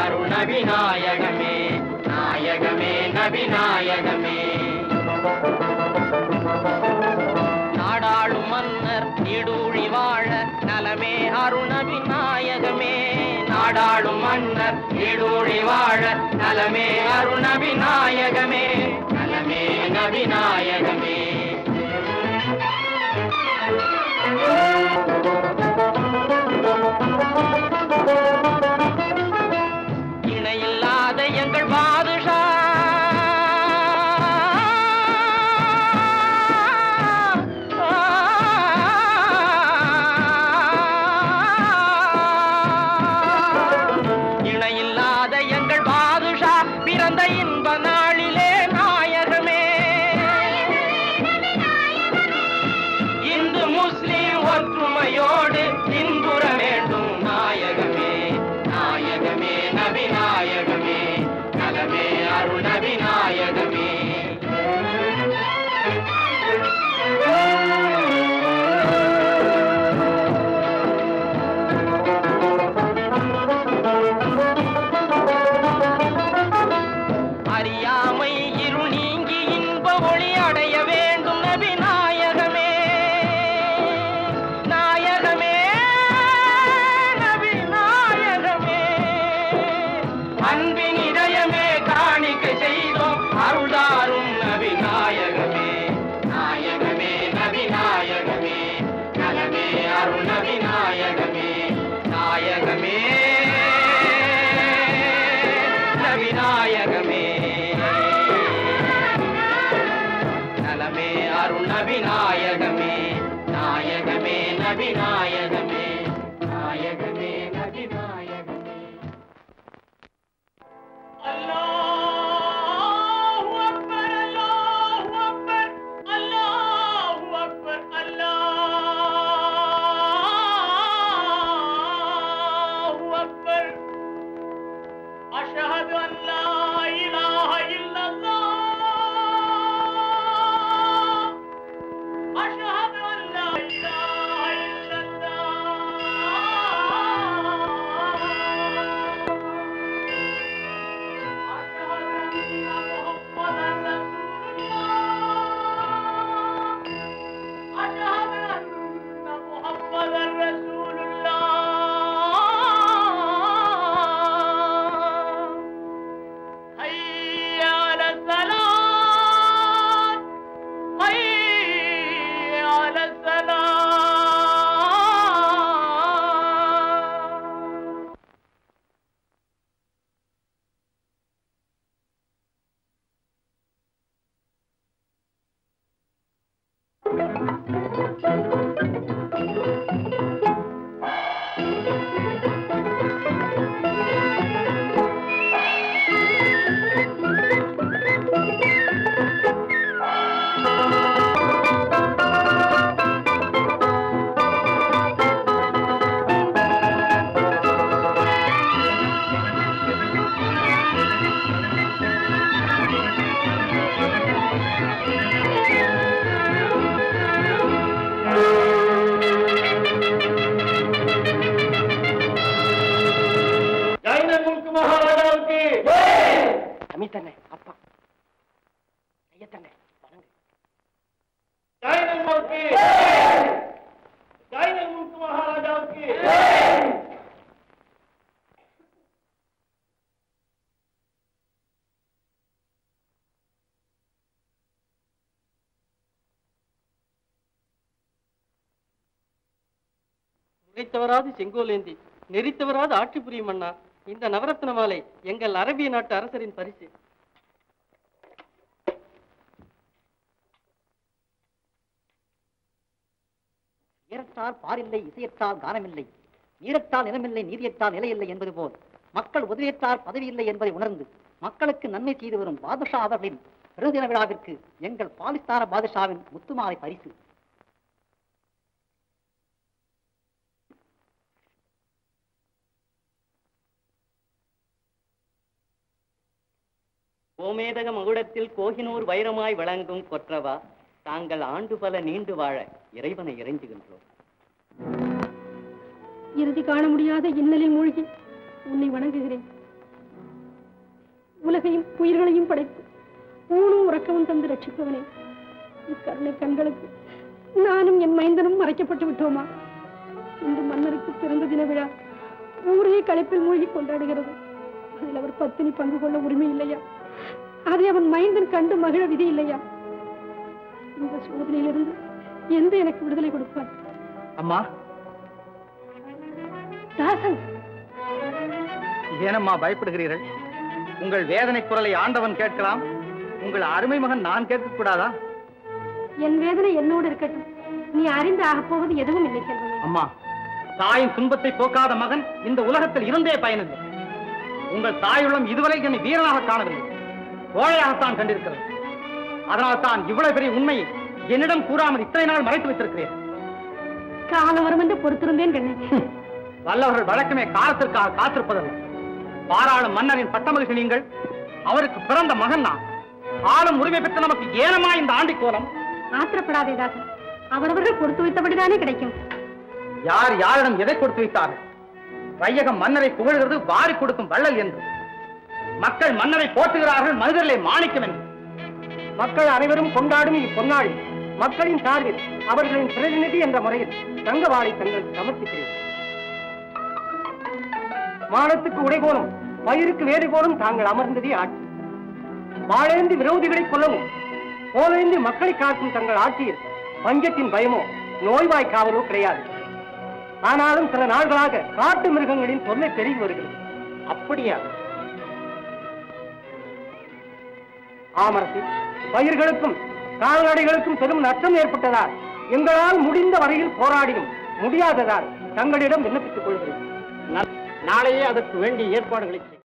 அருண விநாயகமே நாயகமே நபிநாயகமே நாடாளும் மன்னர் நீடூழி வாழ நலமே அருண விநாயகமே நாடாளும் மன்னர் நீடூழி வாழ நலமே அருண விநாயகமே நலமே நவிநாயகமே இணையில்லாத எங்கள் பாதுஷா இணையில்லாத எங்கள் பாதுஷா பிறந்த இன்ப நாளிலே நாயகமே இந்து முஸ்லிம் ஒற்றுமையோடு இன்புற வேண்டும் நாயகமே நாயகமே நபிநாயகமே நலமே அருள் நபிநாயகமே அறியாமை இருள் நீங்கி இன்ப ஒளி அடைய வேண்டும் நபி நாயகமே நாயகமே நபி நாயகமே அன்பின் இதயமே காணிக்கை செய்தோம் அருள்தாரும் நபி நாயகமே நாயகமே நபி நாயகமே நலமே அருள் நபி நாயகமே நாயகமே நபி நாயகமே நலமே அருள் நபி நாயகமே நாயகமே நபி நாயகமே நாயகமே நபி நாயகமே அல்லாஹு அக்பர் அல்லாஹு அக்பர் அல்லாஹு அக்பர் அல்லாஹு அக்பர் அஷ்ஹது அன் லா இலாஹ இல்லல்லாஹ் அஷ்ஹது அன் லா இலாஹ இல்லல்லாஹ் அமித்தண்ணே அப்பா ஐயத்தண்ணே வணங்க உரைத்தவராது செங்கோலேந்தி நெறித்தவராது ஆட்சி புரியும் அண்ணா இந்த நவரத்ன மாலை எங்கள் அரபிய நாட்டு அரசரின் பரிசு உயரத்தால் பாரில்லை இசையத்தால் கானமில்லை நீரத்தால் நிலமில்லை நீதியத்தால் நிலையில்லை என்பது போல் மக்கள் உதவியத்தால் பதவியில்லை என்பதை உணர்ந்து மக்களுக்கு நன்மை செய்து வரும் பாதுஷா அவர்களின் பெருதின விழாவிற்கு எங்கள் பாலிஸ்தான பாதுஷாவின் முத்துமாலை பரிசு கோமேதக மகுடத்தில் கோகினூர் வைரமாய் விளங்கும் கொற்றவா தாங்கள் ஆண்டு பல நீண்டு வாழ இறைவனை இறைஞ்சுகின்றோம் இறுதி காண முடியாத இன்னலில் மூழ்கி உன்னை வணங்குகிறேன் உலகையும் உயிர்களையும் படைத்து ஊனும் உறக்கவும் தந்து ரட்சிப்பவனே இக்கருணை கண்களுக்கு நானும் என் மைந்தனும் மறைக்கப்பட்டு விட்டோமா இன்று மன்னருக்கு பிறந்த தின விழா ஊரே களைப்பில் மூழ்கி கொண்டாடுகிறது அதில் அவர் பத்தினி பங்கு கொள்ள உரிமை இல்லையா அதை அவன் மைந்தன் கண்டு மகிழ விதி இல்லையா இந்த சோதனையிலிருந்து எந்த எனக்கு விடுதலை கொடுப்பார் அம்மா தாசன் ஏனம்மா பயப்படுகிறீர்கள் உங்கள் வேதனை குரலை ஆண்டவன் கேட்கலாம் உங்கள் அருமை மகன் நான் கேட்கக்கூடாதா என் வேதனை என்னோடு இருக்கட்டும் நீ அறிந்து ஆகப் போவது எதுவும் இல்லை செல்வமே அம்மா தாயின் துன்பத்தை போக்காத மகன் இந்த உலகத்தில் இருந்தே பயனில்லை உங்கள் தாயுள்ளம் இதுவரை என்னை வீரனாக காணவில்லை கோழையாகத்தான் கண்டிருக்கிறது அதனால் தான் இவ்வளவு பெரிய உண்மையை என்னிடம் கூறாமல் இத்தனை நாள் மறைத்து வைத்திருக்கிறேன் காலம் வரும் என்று பொறுத்திருந்தேன் கண்ணே வல்லவர்கள் வழக்கமே காலத்திற்காக காத்திருப்பதல்ல பாராளும் மன்னரின் பட்டமகிழ்ச்சி நீங்கள் அவருக்கு பிறந்த மகன் நான் ஆளும் உரிமை பெற்ற நமக்கு ஏனமா இந்த ஆண்டி கோலம் ஆத்திரப்படாதே தாசன் அவரவர்கள் கொடுத்து வைத்தபடிதானே கிடைக்கும் யார் யாரிடம் எதை கொடுத்து வைத்தார்கள் வையகம் மன்னரை புகழ்கிறது வாரி கொடுக்கும் வள்ளல் என்று மக்கள் மன்னரை போற்றுகிறார்கள் மனிதர்களை மாணிக்கம் என்று மக்கள் அனைவரும் கொண்டாடும் இப்பொன்னாள் மக்களின் சார்பில் அவர்களின் பிரதிநிதி என்ற முறையில் தங்கவாளை தங்கள் சமர்ப்பிக்கிறேன் மானத்துக்கு உடை போலும் பயிருக்கு வேறு போலும் தாங்கள் அமர்ந்ததே ஆட்சி வாழேந்தி விரோதிகளை கொல்லவும் போலேந்தி மக்களை காக்கும் தங்கள் ஆட்சியில் பஞ்சத்தின் பயமோ நோய்வாய் காவலோ கிடையாது ஆனாலும் சில நாள்களாக காட்டு மிருகங்களின் தொல்லை பெருகி வருகிறது அப்படியா ஆமரசி பயிர்களுக்கும் கால்நடைகளுக்கும் பெரும் நஷ்டம் ஏற்பட்டதால் எங்களால் முடிந்த வரையில் போராடியும் முடியாததால் தங்களிடம் விண்ணப்பித்துக் கொள்கிறேன் நாளையே அதற்கு வேண்டிய ஏற்பாடுகளை செய்.